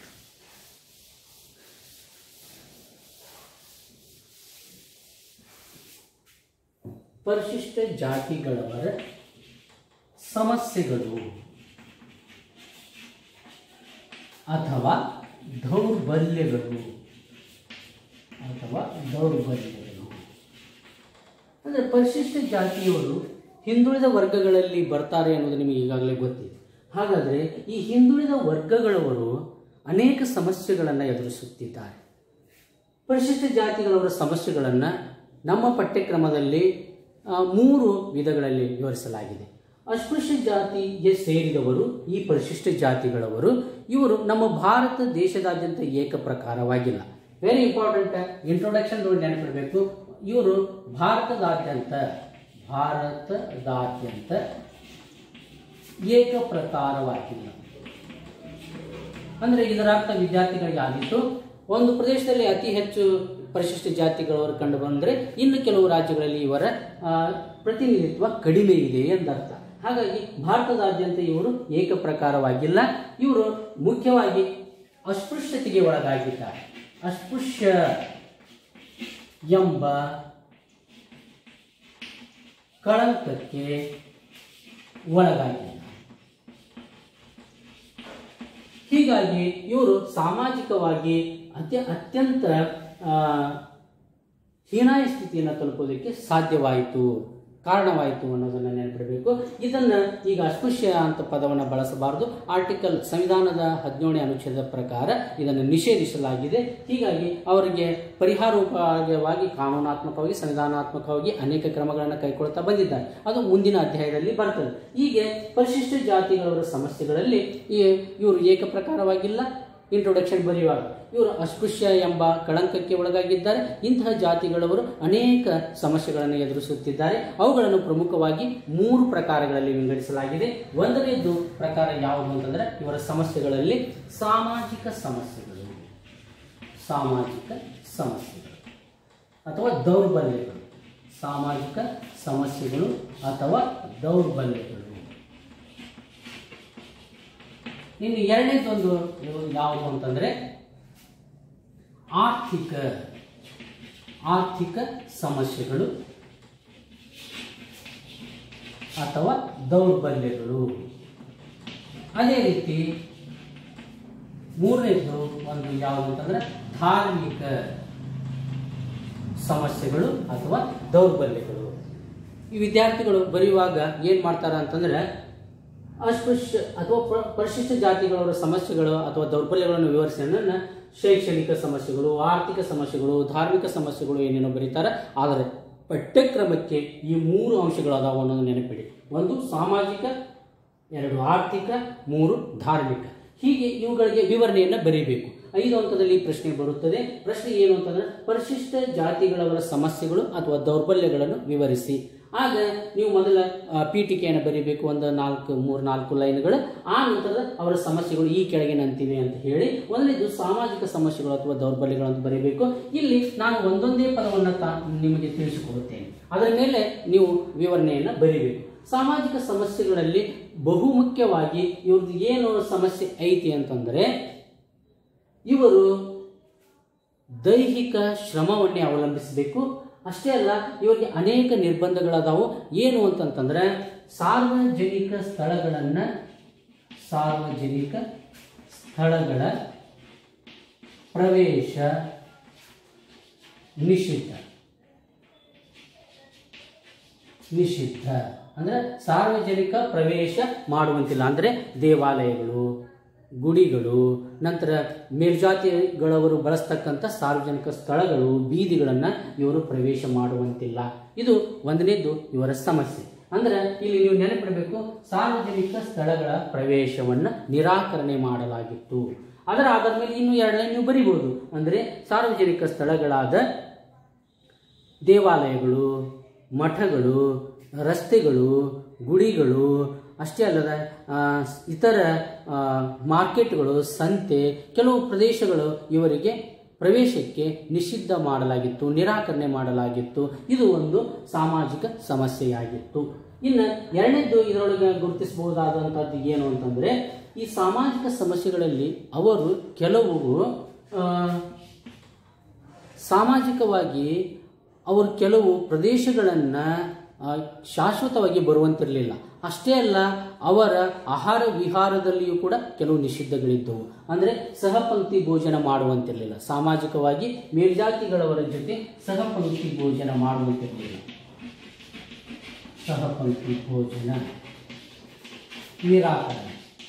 ಪರಿಶಿಷ್ಟ ಜಾತಿಗಳವರ ಸಮಸ್ಯೆಗಳು ಅಥವಾ ದೌರ್ಬಲ್ಯಗಳು ಅಥವಾ ದೌರ್ಬಲ್ಯಗಳು ಅಂದರೆ ಪರಿಶಿಷ್ಟ ಜಾತಿಯವರು ಹಿಂದುಳಿದ ವರ್ಗಗಳಲ್ಲಿ ಬರ್ತಾರೆ ಅನ್ನೋದು ನಿಮಗೆ ಈಗಾಗಲೇ ಗೊತ್ತಿದೆ ಹಾಗಾದರೆ ಈ ಹಿಂದುಳಿದ ವರ್ಗಗಳವರು ಅನೇಕ ಸಮಸ್ಯೆಗಳನ್ನು ಎದುರಿಸುತ್ತಿದ್ದಾರೆ ಪರಿಶಿಷ್ಟ ಜಾತಿಗಳವರ ಸಮಸ್ಯೆಗಳನ್ನು ನಮ್ಮ ಪಠ್ಯಕ್ರಮದಲ್ಲಿ ಆ, ಮೂರು ವಿಧಗಳಲ್ಲಿ ವಿವರಿಸಲಾಗಿದೆ ಅಸ್ಪೃಶ್ಯ ಜಾತಿಗೆ ಸೇರಿದವರು ಈ ಪರಿಶಿಷ್ಟ ಜಾತಿಗಳವರು ಇವರು ನಮ್ಮ ಭಾರತ ದೇಶದಾದ್ಯಂತ ಏಕ ಪ್ರಕಾರವಾಗಿಲ್ಲ ವೆರಿ ಇಂಪಾರ್ಟೆಂಟ್ ಇಂಟ್ರೊಡಕ್ಷನ್ ನೋಡಿ ನೆನಪಿಡಬೇಕು ಇವರು ಭಾರತದಾದ್ಯಂತ ಭಾರತದಾದ್ಯಂತ ಏಕ ಪ್ರಕಾರವಾಗಿಲ್ಲ ಅಂದರೆ ಇದರ ಅರ್ಥ ವಿದ್ಯಾರ್ಥಿಗಳಿಗೆ ಆಗಿತ್ತು ಒಂದು ಪ್ರದೇಶದಲ್ಲಿ ಅತಿ ಹೆಚ್ಚು ಪರಿಶಿಷ್ಟ ಜಾತಿಗಳವರು ಕಂಡು ಬಂದರೆ ಇನ್ನು ಕೆಲವು ರಾಜ್ಯಗಳಲ್ಲಿ ಇವರ ಆ, ಪ್ರತಿನಿಧಿತ್ವ ಕಡಿಮೆ ಇದೆ ಎಂದರ್ಥ ಹಾಗಾಗಿ ಭಾರತದಾದ್ಯಂತ ಇವರು ಏಕ ಪ್ರಕಾರವಾಗಿಲ್ಲ ಇವರು ಮುಖ್ಯವಾಗಿ ಅಸ್ಪೃಶ್ಯತೆಗೆ ಒಳಗಾಗಿದ್ದಾರೆ ಅಸ್ಪೃಶ್ಯ ಎಂಬ ಕಳಂಕಕ್ಕೆ ಒಳಗಾಗಿದ್ದಾರೆ ಹೀಗಾಗಿ ಇವರು ಸಾಮಾಜಿಕವಾಗಿ ಅತ್ಯ ಅತ್ಯಂತ ಆ, ಹೀನಾಯ ಸ್ಥಿತಿಯನ್ನು ತಲುಪೋದಕ್ಕೆ ಸಾಧ್ಯವಾಯಿತು ಕಾರಣವಾಯಿತು ಅನ್ನೋದನ್ನು ನೆನಪಿಡಬೇಕು ಇದನ್ನು ಈಗ ಅಸ್ಪೃಶ್ಯ ಅಂತ ಪದವನ್ನು ಬಳಸಬಾರದು ಆರ್ಟಿಕಲ್ ಸಂವಿಧಾನದ ಹದಿನೇಳನೇ ಅನುಚ್ಛೇದದ ಪ್ರಕಾರ ಇದನ್ನು ನಿಷೇಧಿಸಲಾಗಿದೆ ಹೀಗಾಗಿ ಅವರಿಗೆ ಪರಿಹಾರೋಪಾಯವಾಗಿ ಕಾನೂನಾತ್ಮಕವಾಗಿ ಸಂವಿಧಾನಾತ್ಮಕವಾಗಿ ಅನೇಕ ಕ್ರಮಗಳನ್ನು ಕೈಗೊಳ್ತಾ ಬಂದಿದ್ದಾರೆ ಅದು ಮುಂದಿನ ಅಧ್ಯಾಯದಲ್ಲಿ ಬರ್ತದೆ ಹೀಗೆ ಪರಿಶಿಷ್ಟ ಜಾತಿಗಳವರ ಸಮಸ್ಯೆಗಳಲ್ಲಿ ಈ ಇವರು ಏಕಪ್ರಕಾರವಾಗಿಲ್ಲ ಇಂಟ್ರೊಡಕ್ಷನ್ ಬರೆಯುವಾಗ ಇವರು ಅಸ್ಪೃಶ್ಯ ಎಂಬ ಕಳಂಕಕ್ಕೆ ಒಳಗಾಗಿದ್ದಾರೆ ಇಂತಹ ಜಾತಿಗಳವರು ಅನೇಕ ಸಮಸ್ಯೆಗಳನ್ನು ಎದುರಿಸುತ್ತಿದ್ದಾರೆ ಅವುಗಳನ್ನು ಪ್ರಮುಖವಾಗಿ ಮೂರು ಪ್ರಕಾರಗಳಲ್ಲಿ ವಿಂಗಡಿಸಲಾಗಿದೆ ಒಂದನೇದು ಪ್ರಕಾರ ಯಾವುದು ಅಂತಂದ್ರೆ ಇವರ ಸಮಸ್ಯೆಗಳಲ್ಲಿ ಸಾಮಾಜಿಕ ಸಮಸ್ಯೆಗಳು ಸಾಮಾಜಿಕ ಸಮಸ್ಯೆಗಳು ಅಥವಾ ದೌರ್ಬಲ್ಯಗಳು ಸಾಮಾಜಿಕ ಸಮಸ್ಯೆಗಳು ಅಥವಾ ದೌರ್ಬಲ್ಯಗಳು ಇನ್ನು ಎರಡನೇದೊಂದು ಯಾವುದು ಅಂತಂದ್ರೆ ಆರ್ಥಿಕ ಆರ್ಥಿಕ ಸಮಸ್ಯೆಗಳು ಅಥವಾ ದೌರ್ಬಲ್ಯಗಳು ಅದೇ ರೀತಿ ಮೂರನೇದು ಒಂದು ಯಾವುದು ಅಂತಂದ್ರೆ ಧಾರ್ಮಿಕ ಸಮಸ್ಯೆಗಳು ಅಥವಾ ದೌರ್ಬಲ್ಯಗಳು ಈ ವಿದ್ಯಾರ್ಥಿಗಳು ಬರೆಯುವಾಗ ಏನು ಮಾಡ್ತಾರೆ ಅಂತಂದ್ರೆ ಅಸ್ಪೃಶ್ಯ ಅಥವಾ ಪ- ಪರಿಶಿಷ್ಟ ಜಾತಿಗಳವರ ಸಮಸ್ಯೆಗಳು ಅಥವಾ ದೌರ್ಬಲ್ಯಗಳನ್ನು ವಿವರಿಸಿದ ಶೈಕ್ಷಣಿಕ ಸಮಸ್ಯೆಗಳು ಆರ್ಥಿಕ ಸಮಸ್ಯೆಗಳು ಧಾರ್ಮಿಕ ಸಮಸ್ಯೆಗಳು ಏನೇನೋ ಬರೀತಾರೆ ಆದರೆ ಪಠ್ಯಕ್ರಮಕ್ಕೆ ಈ ಮೂರು ಅಂಶಗಳು ಅದಾವ ಅನ್ನೋದು ನೆನಪಿಡಿ ಒಂದು ಸಾಮಾಜಿಕ ಎರಡು ಆರ್ಥಿಕ ಮೂರು ಧಾರ್ಮಿಕ ಹೀಗೆ ಇವುಗಳಿಗೆ ವಿವರಣೆಯನ್ನು ಬರೀಬೇಕು ಐದು ಅಂಕದಲ್ಲಿ ಪ್ರಶ್ನೆ ಬರುತ್ತದೆ ಪ್ರಶ್ನೆ ಏನು ಅಂತಂದ್ರೆ ಪರಿಶಿಷ್ಟ ಜಾತಿಗಳವರ ಸಮಸ್ಯೆಗಳು ಅಥವಾ ದೌರ್ಬಲ್ಯಗಳನ್ನು ವಿವರಿಸಿ ಆಗ ನೀವು ಮೊದಲ ಆ, ಪೀಠಿಕೆಯನ್ನು ಬರೀಬೇಕು ಒಂದು ನಾಲ್ಕು ಮೂರು ನಾಲ್ಕು ಲೈನ್ಗಳು ಆ ನಂತರ ಅವರ ಸಮಸ್ಯೆಗಳು ಈ ಕೆಳಗಿನಂತಿವೆ ಅಂತ ಹೇಳಿ ಒಂದನೇದು ಸಾಮಾಜಿಕ ಸಮಸ್ಯೆಗಳು ಅಥವಾ ದೌರ್ಬಲ್ಯಗಳು ಅಂತ ಬರೀಬೇಕು ಇಲ್ಲಿ ನಾನು ಒಂದೊಂದೇ ಪದವನ್ನು ತಾ ನಿಮಗೆ ತಿಳಿಸಿಕೊಡುತ್ತೇನೆ ಅದರ ಮೇಲೆ ನೀವು ವಿವರಣೆಯನ್ನು ಬರೀಬೇಕು ಸಾಮಾಜಿಕ ಸಮಸ್ಯೆಗಳಲ್ಲಿ ಬಹುಮುಖ್ಯವಾಗಿ ಇವ್ರದ್ದು ಏನು ಸಮಸ್ಯೆ ಐತಿ ಅಂತಂದರೆ ಇವರು ದೈಹಿಕ ಶ್ರಮವನ್ನೇ ಅವಲಂಬಿಸಬೇಕು ಅಷ್ಟೇ ಅಲ್ಲ ಇವರಿಗೆ ಅನೇಕ ನಿರ್ಬಂಧಗಳದಾವು ಏನು ಅಂತಂತಂದ್ರೆ ಸಾರ್ವಜನಿಕ ಸ್ಥಳಗಳನ್ನು ಸಾರ್ವಜನಿಕ ಸ್ಥಳಗಳ ಪ್ರವೇಶ ನಿಷಿದ್ಧ ನಿಷಿದ್ಧ ಅಂದ್ರೆ ಸಾರ್ವಜನಿಕ ಪ್ರವೇಶ ಮಾಡುವಂತಿಲ್ಲ ಅಂದ್ರೆ ದೇವಾಲಯಗಳು ಗುಡಿಗಳು ನಂತರ ಮೇಲ್ಜಾತಿಗಳವರು ಬಳಸ್ತಕ್ಕಂಥ ಸಾರ್ವಜನಿಕ ಸ್ಥಳಗಳು ಬೀದಿಗಳನ್ನು ಇವರು ಪ್ರವೇಶ ಮಾಡುವಂತಿಲ್ಲ ಇದು ಒಂದನೇದು ಇವರ ಸಮಸ್ಯೆ ಅಂದ್ರೆ ಇಲ್ಲಿ ನೀವು ನೆನಪಿಡಬೇಕು ಸಾರ್ವಜನಿಕ ಸ್ಥಳಗಳ ಪ್ರವೇಶವನ್ನು ನಿರಾಕರಣೆ ಮಾಡಲಾಗಿತ್ತು ಅದರ ಆಧಾರದ ಮೇಲೆ ಇನ್ನು ಎರಡು ಲೈನ್ ನೀವು ಬರಿಬಹುದು ಅಂದ್ರೆ ಸಾರ್ವಜನಿಕ ಸ್ಥಳಗಳಾದ ದೇವಾಲಯಗಳು ಮಠಗಳು ರಸ್ತೆಗಳು ಗುಡಿಗಳು ಅಷ್ಟೇ ಅಲ್ಲದ ಆ, ಇತರ ಆ, ಮಾರ್ಕೆಟ್ಗಳು ಸಂತೆ ಕೆಲವು ಪ್ರದೇಶಗಳು ಇವರಿಗೆ ಪ್ರವೇಶಕ್ಕೆ ನಿಷಿದ್ಧ ಮಾಡಲಾಗಿತ್ತು ನಿರಾಕರಣೆ ಮಾಡಲಾಗಿತ್ತು ಇದು ಒಂದು ಸಾಮಾಜಿಕ ಸಮಸ್ಯೆಯಾಗಿತ್ತು ಇನ್ನು ಎರಡನೇದು ಇದರೊಳಗೆ ಗುರುತಿಸಬಹುದಾದಂಥದ್ದು ಏನು ಅಂತಂದರೆ ಈ ಸಾಮಾಜಿಕ ಸಮಸ್ಯೆಗಳಲ್ಲಿ ಅವರು ಕೆಲವು ಆ, ಸಾಮಾಜಿಕವಾಗಿ ಅವರು ಕೆಲವು ಪ್ರದೇಶಗಳನ್ನು ಶಾಶ್ವತವಾಗಿ ಬರುವಂತಿರಲಿಲ್ಲ ಅಷ್ಟೇ ಅಲ್ಲ ಅವರ ಆಹಾರ ವಿಹಾರದಲ್ಲಿಯೂ ಕೂಡ ಕೆಲವು ನಿಷಿದ್ಧಗಳಿದ್ದವು ಅಂದರೆ ಸಹಪಂಕ್ತಿ ಭೋಜನ ಮಾಡುವಂತಿರಲಿಲ್ಲ ಸಾಮಾಜಿಕವಾಗಿ ಮೇಲ್ಜಾತಿಗಳವರ ಜೊತೆ ಸಹಪಂಕ್ತಿ ಭೋಜನ ಮಾಡುವಂತಿರಲಿಲ್ಲ ಸಹಪಂಕ್ತಿ ಭೋಜನ ನಿರಾಕರಣೆ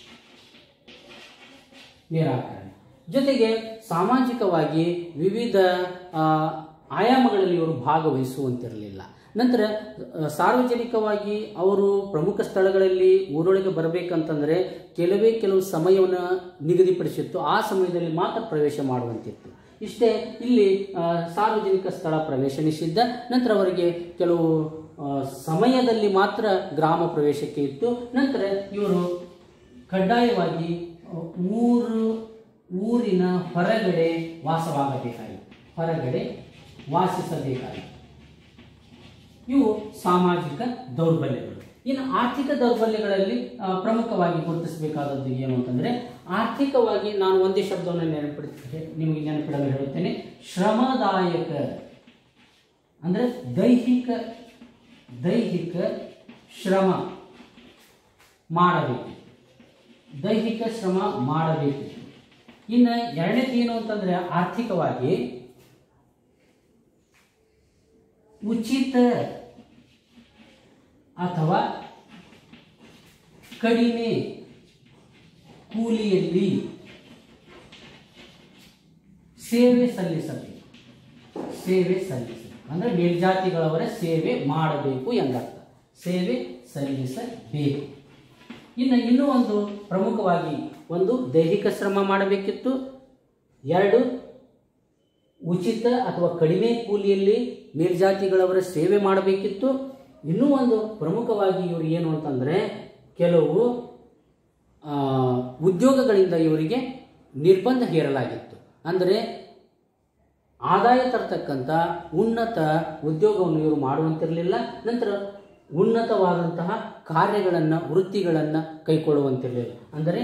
ನಿರಾಕರಣೆ ಜೊತೆಗೆ ಸಾಮಾಜಿಕವಾಗಿ ವಿವಿಧ ಆ, ಆಯಾಮಗಳಲ್ಲಿ ಇವರು ಭಾಗವಹಿಸುವಂತಿರಲಿಲ್ಲ ನಂತರ ಆ, ಸಾರ್ವಜನಿಕವಾಗಿ ಅವರು ಪ್ರಮುಖ ಸ್ಥಳಗಳಲ್ಲಿ ಊರೊಳಗೆ ಬರಬೇಕಂತಂದರೆ ಕೆಲವೇ ಕೆಲವು ಸಮಯವನ್ನು ನಿಗದಿಪಡಿಸಿತ್ತು ಆ ಸಮಯದಲ್ಲಿ ಮಾತ್ರ ಪ್ರವೇಶ ಮಾಡುವಂತಿತ್ತು ಇಷ್ಟೇ ಇಲ್ಲಿ ಆ, ಸಾರ್ವಜನಿಕ ಸ್ಥಳ ಪ್ರವೇಶ ನಿಷಿದ್ಧ ನಂತರ ಅವರಿಗೆ ಕೆಲವು ಆ, ಸಮಯದಲ್ಲಿ ಮಾತ್ರ ಗ್ರಾಮ ಪ್ರವೇಶಕ್ಕೆ ಇತ್ತು ನಂತರ ಇವರು ಕಡ್ಡಾಯವಾಗಿ ಆ, ಊರು ಊರಿನ ಹೊರಗಡೆ ವಾಸವಾಗಬೇಕಾಗಿತ್ತು ಹೊರಗಡೆ ವಾಸಿಸಬೇಕಾಗಿತ್ತು ಇವು ಸಾಮಾಜಿಕ ದೌರ್ಬಲ್ಯಗಳು ಇನ್ನು ಆರ್ಥಿಕ ದೌರ್ಬಲ್ಯಗಳಲ್ಲಿ ಆ, ಪ್ರಮುಖವಾಗಿ ಗುರುತಿಸಬೇಕಾದದ್ದು ಏನು ಅಂತಂದ್ರೆ ಆರ್ಥಿಕವಾಗಿ ನಾನು ಒಂದೇ ಶಬ್ದವನ್ನು ನೆನಪಿಡ ನಿಮಗೆ ನೆನಪಿಡಲು ಹೇಳುತ್ತೇನೆ ಶ್ರಮದಾಯಕ ಅಂದ್ರೆ ದೈಹಿಕ ದೈಹಿಕ ಶ್ರಮ ಮಾಡಬೇಕು ದೈಹಿಕ ಶ್ರಮ ಮಾಡಬೇಕು ಇನ್ನು ಎರಡನೇದು ಏನು ಅಂತಂದ್ರೆ ಆರ್ಥಿಕವಾಗಿ ಉಚಿತ ಅಥವಾ ಕಡಿಮೆ ಕೂಲಿಯಲ್ಲಿ ಸೇವೆ ಸಲ್ಲಿಸಬೇಕು ಸೇವೆ ಸಲ್ಲಿಸಬೇಕು ಅಂದ್ರೆ ಮೇಲ್ಜಾತಿಗಳವರ ಸೇವೆ ಮಾಡಬೇಕು ಎಂದರ್ಥ ಸೇವೆ ಸಲ್ಲಿಸಬೇಕು ಇನ್ನು ಇನ್ನೂ ಒಂದು ಪ್ರಮುಖವಾಗಿ ಒಂದು ದೈಹಿಕ ಶ್ರಮ ಮಾಡಬೇಕಿತ್ತು ಎರಡು ಉಚಿತ ಅಥವಾ ಕಡಿಮೆ ಕೂಲಿಯಲ್ಲಿ ಮೇಲ್ಜಾತಿಗಳವರ ಸೇವೆ ಮಾಡಬೇಕಿತ್ತು ಇನ್ನೂ ಒಂದು ಪ್ರಮುಖವಾಗಿ ಇವರು ಏನು ಅಂತಂದರೆ ಕೆಲವು ಆ, ಉದ್ಯೋಗಗಳಿಂದ ಇವರಿಗೆ ನಿರ್ಬಂಧ ಹೇರಲಾಗಿತ್ತು ಅಂದರೆ ಆದಾಯ ತರ್ತಕ್ಕಂಥ ಉನ್ನತ ಉದ್ಯೋಗವನ್ನು ಇವರು ಮಾಡುವಂತಿರಲಿಲ್ಲ ನಂತರ ಉನ್ನತವಾದಂತಹ ಕಾರ್ಯಗಳನ್ನು ವೃತ್ತಿಗಳನ್ನು ಕೈಗೊಳ್ಳುವಂತಿರಲಿಲ್ಲ ಅಂದರೆ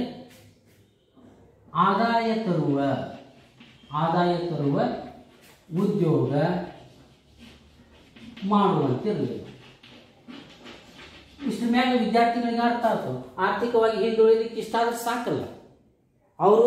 ಆದಾಯ ತರುವ ಆದಾಯ ತರುವ ಉದ್ಯೋಗ ಮಾಡುವಂತಿರಲಿಲ್ಲ ಇಷ್ಟ್ರ ಮ್ಯಾಗ ವಿದ್ಯಾರ್ಥಿಗಳಿಗೆ ಅರ್ಥ ಆಯ್ತು ಆರ್ಥಿಕವಾಗಿ ಹಿಂದುಳಿದಕ್ಕೆ ಇಷ್ಟಾದ್ರೆ ಸಾಕಲ್ಲ ಅವರು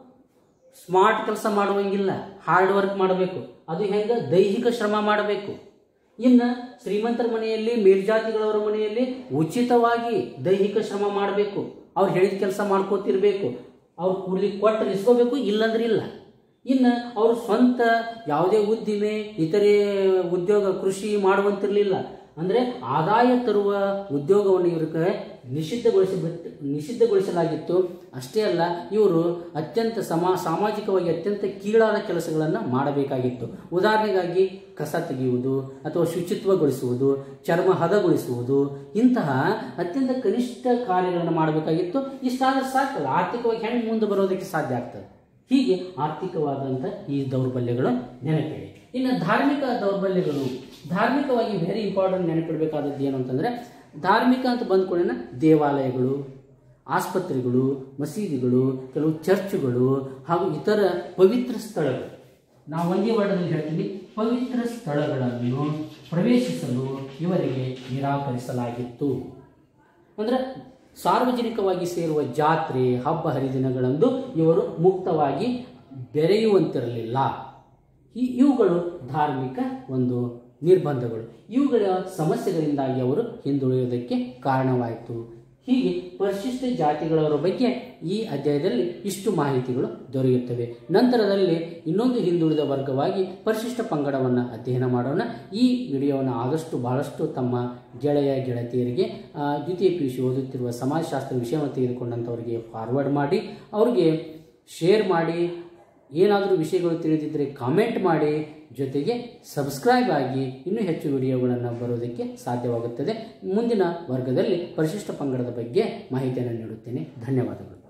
ಸ್ಮಾರ್ಟ್ ಕೆಲಸ ಮಾಡುವಂಗಿಲ್ಲ ಹಾರ್ಡ್ ವರ್ಕ್ ಮಾಡಬೇಕು ಅದು ಹೆಂಗೆ ದೈಹಿಕ ಶ್ರಮ ಮಾಡಬೇಕು ಇನ್ನು ಶ್ರೀಮಂತರ ಮನೆಯಲ್ಲಿ ಮೇಲ್ಜಾತಿಗಳವರ ಮನೆಯಲ್ಲಿ ಉಚಿತವಾಗಿ ದೈಹಿಕ ಶ್ರಮ ಮಾಡಬೇಕು ಅವ್ರು ಹೇಳಿದ ಕೆಲಸ ಮಾಡ್ಕೋತಿರ್ಬೇಕು ಅವ್ರು ಕೂಡ್ಲಿಕ್ಕೆ ಕೊಟ್ಟರೆ ಇಸ್ಕೋಬೇಕು ಇಲ್ಲಂದ್ರೆ ಇಲ್ಲ ಇನ್ನು ಅವರು ಸ್ವಂತ ಯಾವುದೇ ಉದ್ದಿಮೆ ಇತರೆ ಉದ್ಯೋಗ ಕೃಷಿ ಮಾಡುವಂತಿರಲಿಲ್ಲ ಅಂದರೆ ಆದಾಯ ತರುವ ಉದ್ಯೋಗವನ್ನು ಇವ್ರಿಗೆ ನಿಷಿದ್ಧಗೊಳಿಸಿ ನಿಷಿದ್ಧಗೊಳಿಸಲಾಗಿತ್ತು ಅಷ್ಟೇ ಅಲ್ಲ ಇವರು ಅತ್ಯಂತ ಸಮಾ ಸಾಮಾಜಿಕವಾಗಿ ಅತ್ಯಂತ ಕೀಳಾದ ಕೆಲಸಗಳನ್ನು ಮಾಡಬೇಕಾಗಿತ್ತು ಉದಾಹರಣೆಗಾಗಿ ಕಸ ತೆಗೆಯುವುದು ಅಥವಾ ಶುಚಿತ್ವಗೊಳಿಸುವುದು ಚರ್ಮ ಹದಗೊಳಿಸುವುದು ಇಂತಹ ಅತ್ಯಂತ ಕನಿಷ್ಠ ಕಾರ್ಯಗಳನ್ನು ಮಾಡಬೇಕಾಗಿತ್ತು ಇಷ್ಟಾದ್ರೆ ಸಾಕಲ್ಲ ಆರ್ಥಿಕವಾಗಿ ಹೆಂಗೆ ಮುಂದೆ ಬರೋದಕ್ಕೆ ಸಾಧ್ಯ ಆಗ್ತದೆ ಹೀಗೆ ಆರ್ಥಿಕವಾದಂಥ ಈ ದೌರ್ಬಲ್ಯಗಳು ನೆನಪಿಡಿ ಇನ್ನು ಧಾರ್ಮಿಕ ದೌರ್ಬಲ್ಯಗಳು ಧಾರ್ಮಿಕವಾಗಿ ವೆರಿ ಇಂಪಾರ್ಟೆಂಟ್ ನೆನಪಿಡಬೇಕಾದದ್ದು ಏನು ಅಂತಂದರೆ ಧಾರ್ಮಿಕ ಅಂತ ಬಂದ್ಕೊಳ್ಳೋಣ ದೇವಾಲಯಗಳು ಆಸ್ಪತ್ರೆಗಳು ಮಸೀದಿಗಳು ಕೆಲವು ಚರ್ಚ್ಗಳು ಹಾಗೂ ಇತರ ಪವಿತ್ರ ಸ್ಥಳಗಳು ನಾವು ಒಂದೇ ವರ್ಡದಲ್ಲಿ ಹೇಳ್ತೀವಿ ಪವಿತ್ರ ಸ್ಥಳಗಳನ್ನು ಪ್ರವೇಶಿಸಲು ಇವರಿಗೆ ನಿರಾಕರಿಸಲಾಗಿತ್ತು ಅಂದರೆ ಸಾರ್ವಜನಿಕವಾಗಿ ಸೇರುವ ಜಾತ್ರೆ ಹಬ್ಬ ಹರಿದಿನಗಳಂದು ಇವರು ಮುಕ್ತವಾಗಿ ಬೆರೆಯುವಂತಿರಲಿಲ್ಲ ಈ ಇವುಗಳು ಧಾರ್ಮಿಕ ಒಂದು ನಿರ್ಬಂಧಗಳು ಇವುಗಳ ಸಮಸ್ಯೆಗಳಿಂದಾಗಿ ಅವರು ಹಿಂದುಳಿಯೋದಕ್ಕೆ ಕಾರಣವಾಯಿತು ಹೀಗೆ ಪರಿಶಿಷ್ಟ ಜಾತಿಗಳವರ ಬಗ್ಗೆ ಈ ಅಧ್ಯಾಯದಲ್ಲಿ ಇಷ್ಟು ಮಾಹಿತಿಗಳು ದೊರೆಯುತ್ತವೆ ನಂತರದಲ್ಲಿ ಇನ್ನೊಂದು ಹಿಂದುಳಿದ ವರ್ಗವಾಗಿ ಪರಿಶಿಷ್ಟ ಪಂಗಡವನ್ನು ಅಧ್ಯಯನ ಮಾಡೋಣ ಈ ವಿಡಿಯೋವನ್ನು ಆದಷ್ಟು ಬಹಳಷ್ಟು ತಮ್ಮ ಗೆಳೆಯ ಗೆಳತಿಯರಿಗೆ ಆ, ದ್ವಿತೀಯ ಪಿ ಯು ಸಿ ಓದುತ್ತಿರುವ ಸಮಾಜಶಾಸ್ತ್ರ ವಿಷಯವನ್ನು ತೆಗೆದುಕೊಂಡಂಥವರಿಗೆ ಫಾರ್ವರ್ಡ್ ಮಾಡಿ ಅವರಿಗೆ ಶೇರ್ ಮಾಡಿ ಏನಾದರೂ ವಿಷಯಗಳು ತಿಳಿದಿದ್ದರೆ ಕಾಮೆಂಟ್ ಮಾಡಿ ಜೊತೆಗೆ ಸಬ್ಸ್ಕ್ರೈಬ್ ಆಗಿ ಇನ್ನೂ ಹೆಚ್ಚು ವಿಡಿಯೋಗಳನ್ನು ಬರೋದಕ್ಕೆ ಸಾಧ್ಯವಾಗುತ್ತದೆ ಮುಂದಿನ ವರ್ಗದಲ್ಲಿ ಪರಿಶಿಷ್ಟ ಪಂಗಡದ ಬಗ್ಗೆ ಮಾಹಿತಿಯನ್ನು ನೀಡುತ್ತೇನೆ ಧನ್ಯವಾದಗಳು